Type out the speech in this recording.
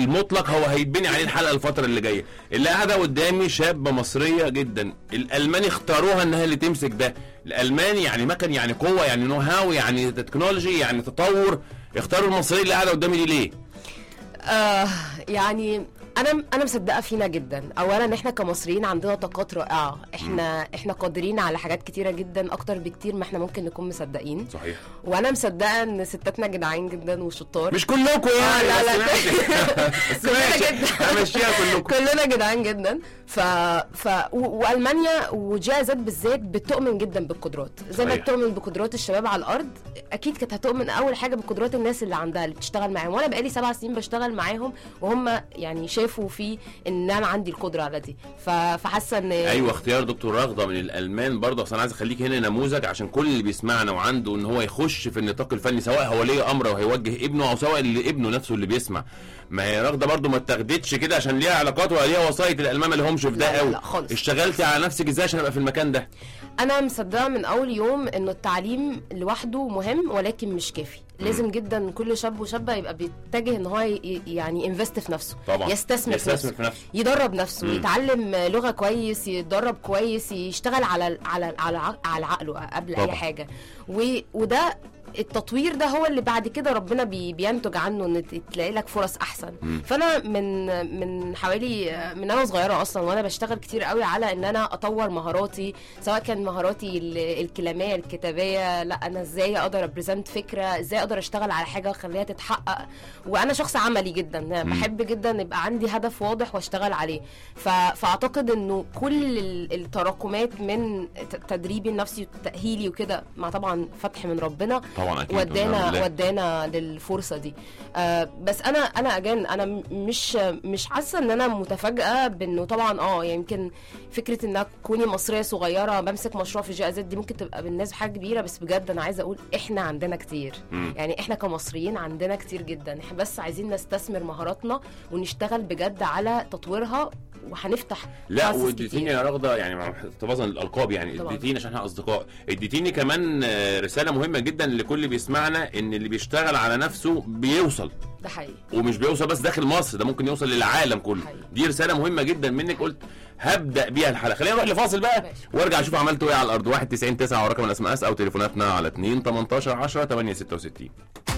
المطلق هو هيتبني عليه الحلقه الفتره اللي جايه اللي قاعده قدامي شابه مصريه جدا الالمان اختاروها انها اللي تمسك ده الالماني يعني مكن يعني قوه يعني نو هاو يعني تكنولوجي يعني تطور اختاروا المصريه اللي قاعده قدامي دي ليه آه يعني انا انا مصدقه فينا جدا اولا احنا كمصريين عندنا طاقات رائعه احنا احنا قادرين على حاجات كتيره جدا اكتر بكتير ما احنا ممكن نكون مصدقين صحيح وانا مصدقه ان ستاتنا جدعان جدا وشطار مش كلكم يعني لا، لا. بس ماشي. بس كلنا ماشي جدا. همشيها كلكم كلنا جدعان جدا ف, ف... و... والمانيا وجي زد بالذات بتؤمن جدا بالقدرات زي ما صحيح. بتؤمن بقدرات الشباب على الارض اكيد كانت هتؤمن اول حاجه بقدرات الناس اللي عندها اللي بتشتغل معاهم وانا بقالي سبع سنين بشتغل معاهم وهم يعني شافوا في ان انا عندي القدره على دي ف... فحاسه ان ايوه اختيار دكتور رغده من الالمان برضه اصل انا عايز اخليك هنا نموذج عشان كل اللي بيسمعنا وعنده ان هو يخش في النطاق الفني سواء هو ليه امر وهيوجه ابنه او سواء اللي ابنه نفسه اللي بيسمع ما هي رغده برضه ما اتاخدتش كده عشان ليها علاقات ولا ليها وسايط الالمان ما لهمش في لا، ده لا، قوي لا، خالص. اشتغلتي على نفسك ازاي عشان ابقى في المكان ده انا مصدقه من اول يوم انه التعليم لوحده مهم ولكن مش كافي لازم جدا كل شاب وشابه يبقى بيتجه ان هو ي- يعني انفست في نفسه طبعا يستثمر, في يستثمر نفسه في نفسه يدرب نفسه مم. يتعلم لغه كويس يتدرب كويس يشتغل على على على ع- على عقله قبل طبعا. اي حاجه و... وده التطوير ده هو اللي بعد كده ربنا بي بينتج عنه ان ت- تلاقي لك فرص احسن مم. فانا من من حوالي من انا صغيره اصلا وانا بشتغل كتير قوي على ان انا اطور مهاراتي سواء كان مهاراتي ال- الكلاميه الكتابيه لا انا ازاي اقدر ابريزنت فكره ازاي اقدر اشتغل على حاجه واخليها تتحقق وانا شخص عملي جدا أنا مم. بحب جدا يبقى عندي هدف واضح واشتغل عليه ف... فاعتقد انه كل ال- التراكمات من ت- تدريبي النفسي وتاهيلي وكده مع طبعا فتح من ربنا طبعا اكيد ونعم ودانا بالله. ودانا للفرصه دي آه بس انا انا اجان انا م- مش مش حاسه ان انا متفاجئه بانه طبعا اه يمكن فكره انك تكوني مصريه صغيره بمسك مشروع في جي زد دي ممكن تبقى بالنسبه حاجه كبيره بس بجد انا عايزه اقول احنا عندنا كتير مم. يعني احنا كمصريين عندنا كتير جدا احنا بس عايزين نستثمر مهاراتنا ونشتغل بجد على تطويرها وهنفتح لا process واديتيني كتير. يا رغده يعني مع احتفاظا الالقاب يعني طبعا. اديتيني عشان احنا اصدقاء اديتيني كمان آه، رساله مهمه جدا لكل اللي بيسمعنا ان اللي بيشتغل على نفسه بيوصل ده حقيقي ومش بيوصل بس داخل مصر ده ممكن يوصل للعالم كله حقيقي. دي رساله مهمه جدا منك قلت هبدا بيها الحلقه خلينا نروح لفاصل بقى ماشي. وارجع اشوف عملتوا ايه على الارض 1 90 9 ورقم الاس ام اس او تليفوناتنا على 2 18 10 8 66